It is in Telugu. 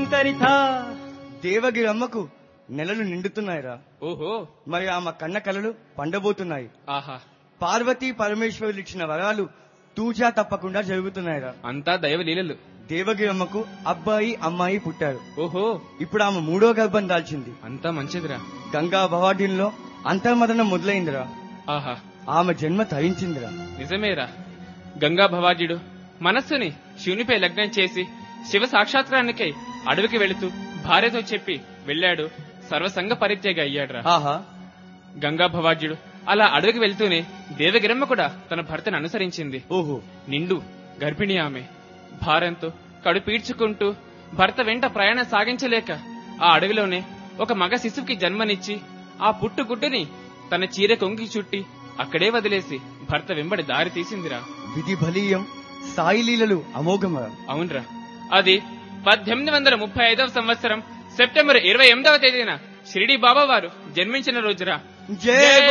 ధింతరిత దేవగిరమ్మకు నెలలు నిండుతున్నాయిరా ఓహో మరి ఆమె కన్న కలలు పండబోతున్నాయి ఆహా పార్వతీ పరమేశ్వరులు ఇచ్చిన వరాలు తూచా తప్పకుండా జరుగుతున్నాయిరా అంతా దైవ లీలలు దేవగిరమ్మకు అబ్బాయి అమ్మాయి పుట్టారు ఓహో ఇప్పుడు ఆమె మూడో గర్భం దాల్చింది అంతా మంచిదిరా గంగా భవాడీల్లో అంతర్మదనం మొదలైందిరా ఆహా ఆమె జన్మ తరించిందిరా నిజమేరా గంగా భవాజుడు మనస్సుని శివునిపై లగ్నం చేసి శివ సాక్షాత్కారానికై అడవికి వెళుతూ భార్యతో చెప్పి వెళ్ళాడు సర్వసంగ పరిత్యాగి అయ్యాడురా ఆహా గంగా భవాజ్యుడు అలా అడవికి వెళ్తూనే దేవగిరమ్మ కూడా తన భర్తను అనుసరించింది ఓహో నిండు గర్భిణి ఆమె భారంతో కడు పీడ్చుకుంటూ భర్త వెంట ప్రయాణం సాగించలేక ఆ అడవిలోనే ఒక మగ శిశువుకి జన్మనిచ్చి ఆ పుట్టుగుడ్డుని తన చీర కొంగి చుట్టి అక్కడే వదిలేసి భర్త వెంబడి దారి తీసిందిరా విధి బలీయం సాయి లీలలు అమోఘమరా అవునరా అది పద్దెనిమిది వందల ముప్పై ఐదవ సంవత్సరం సెప్టెంబర్ ఇరవై ఎనిమిదవ తేదీన షిరిడి బాబా వారు జన్మించిన రోజురా జై